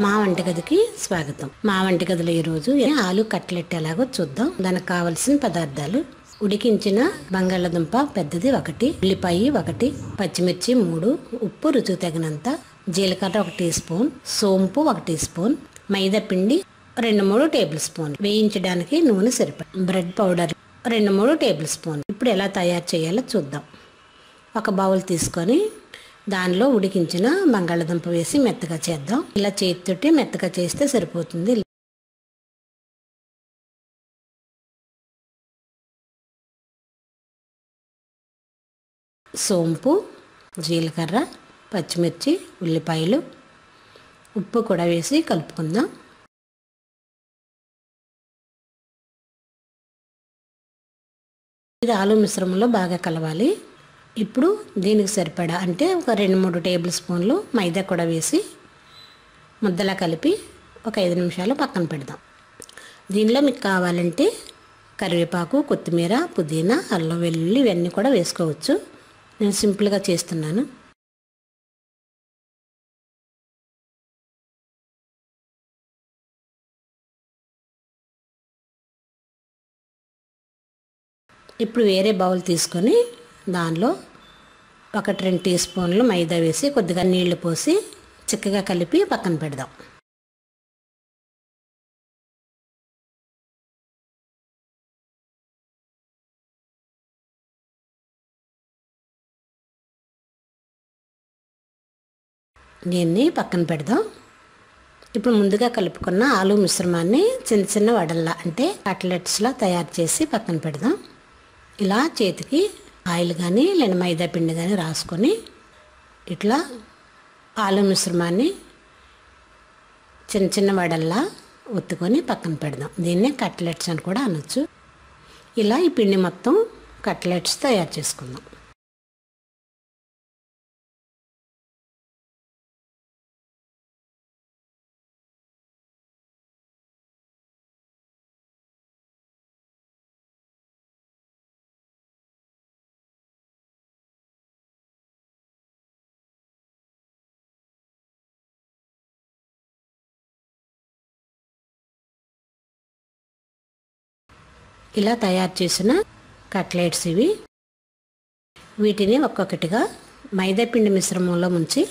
మా వంటగదికి స్వాగతం మా వంటగదిలో ఈరోజు ఆలు కట్లెట్ ఎలాగో చూద్దాం దానికి కావలసిన పదార్థాలు ఉడికించిన బంగాళదుంప పెద్దది ఒకటి ఉల్లిపాయ ఒకటి పచ్చిమిర్చి మూడు ఉప్పు రుచి తగినంత జీలకర్ర ఒక టీ స్పూన్ సోంపు ఒక టీ స్పూన్ మైదా పిండి రెండు మూడు టేబుల్ స్పూన్ వేయించడానికి నూనె సరిపడ బ్రెడ్ పౌడర్ రెండు మూడు టేబుల్ స్పూన్ ఇప్పుడు ఎలా తయారు చేయాలో చూద్దాం ఒక బౌల్ తీసుకొని దానిలో ఉడికించిన బంగాళదుంప వేసి మెత్తగా చేద్దాం ఇలా చేతితోటి మెత్తగా చేస్తే సరిపోతుంది సోంపు జీలకర్ర పచ్చిమిర్చి ఉల్లిపాయలు ఉప్పు కూడా వేసి కలుపుకుందాం ఇది ఆలు మిశ్రమంలో బాగా కలవాలి ఇప్పుడు దీనికి సరిపడా అంటే ఒక రెండు మూడు టేబుల్ స్పూన్లు మైదా కూడా వేసి ముద్దలా కలిపి ఒక ఐదు నిమిషాలు పక్కన పెడదాం దీనిలో మీకు కావాలంటే కరివేపాకు కొత్తిమీర పుదీనా అల్లం వెల్లుల్లి ఇవన్నీ కూడా వేసుకోవచ్చు నేను సింపుల్గా చేస్తున్నాను ఇప్పుడు వేరే బౌల్ తీసుకొని దానిలో ఒకటి రెండు టీ స్పూన్లు మైదా వేసి కొద్దిగా నీళ్లు పోసి చిక్కగా కలిపి పక్కన పెడదాం దీన్ని పక్కన పెడదాం ఇప్పుడు ముందుగా కలుపుకున్న ఆలు మిశ్రమాన్ని చిన్న చిన్న వడల్లా అంటే కట్లెట్స్లా తయారు చేసి పక్కన పెడదాం ఇలా చేతికి ఆయిల్ కానీ లేదా మైదా పిండి కానీ రాసుకొని ఇట్లా ఆలు మిశ్రమాన్ని చిన్న చిన్న వడల్లా ఒత్తుకొని పక్కన పెడదాం దీన్నే కట్లెట్స్ అని కూడా అనొచ్చు ఇలా ఈ పిండి మొత్తం కట్లెట్స్ తయారు చేసుకుందాం ఇలా తయారు చేసిన కట్లెట్స్ ఇవి వీటిని ఒక్కొక్కటిగా మైదాపిండి మిశ్రమంలో ముంచి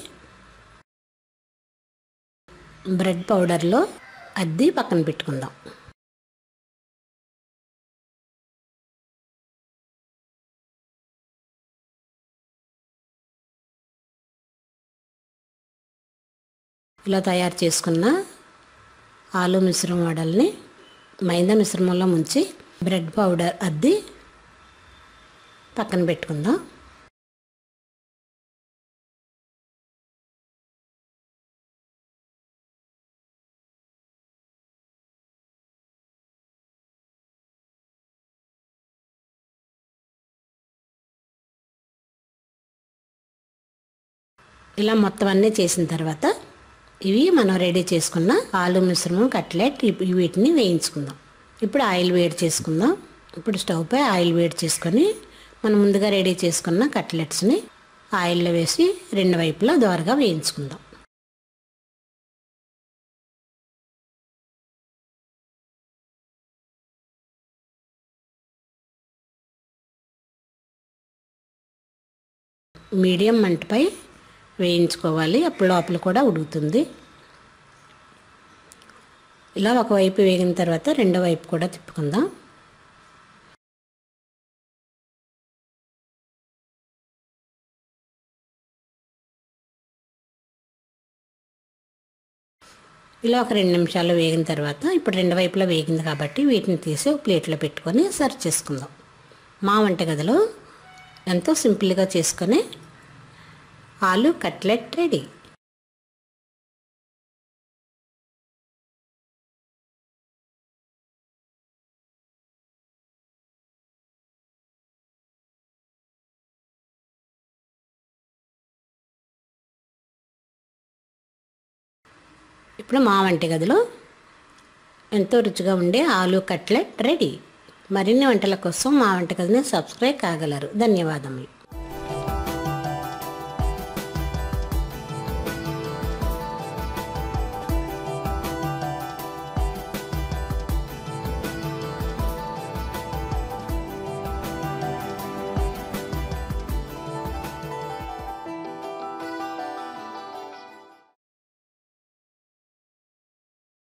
బ్రెడ్ పౌడర్లో అద్ది పక్కన పెట్టుకుందాం ఇలా తయారు చేసుకున్న ఆలు మిశ్రమం వడల్ని మైదా మిశ్రమంలో ముంచి బ్రెడ్ పౌడర్ అద్ది పక్కన పెట్టుకుందాం ఇలా మొత్తం అన్నీ చేసిన తర్వాత ఇవి మనం రెడీ చేసుకున్న ఆలు మిశ్రమం కట్లెట్ వీటిని వేయించుకుందాం ఇప్పుడు ఆయిల్ వేడి చేసుకుందాం ఇప్పుడు స్టవ్ పై ఆయిల్ వేడి చేసుకొని మనం ముందుగా రెడీ చేసుకున్న కట్లెట్స్ని ఆయిల్లో వేసి రెండు వైపులా దోరగా వేయించుకుందాం మీడియం మంటపై వేయించుకోవాలి అప్పుడు లోపల కూడా ఉడుకుతుంది ఇలా ఒకవైపు వేగిన తర్వాత రెండో వైపు కూడా తిప్పుకుందాం ఇలా ఒక రెండు నిమిషాలు వేగిన తర్వాత ఇప్పుడు రెండు వైపులా వేగింది కాబట్టి వీటిని తీసి ఒక ప్లేట్లో పెట్టుకొని సర్వ్ చేసుకుందాం మా వంటగదిలో ఎంతో సింపుల్గా చేసుకొని ఆలు కట్లెట్ రెడీ ఇప్పుడు మా వంటగదిలో ఎంతో రుచిగా ఉండే ఆలు కట్లెట్ రెడీ మరిన్ని వంటల కోసం మా వంటగదిని సబ్స్క్రైబ్ కాగలరు ధన్యవాదములు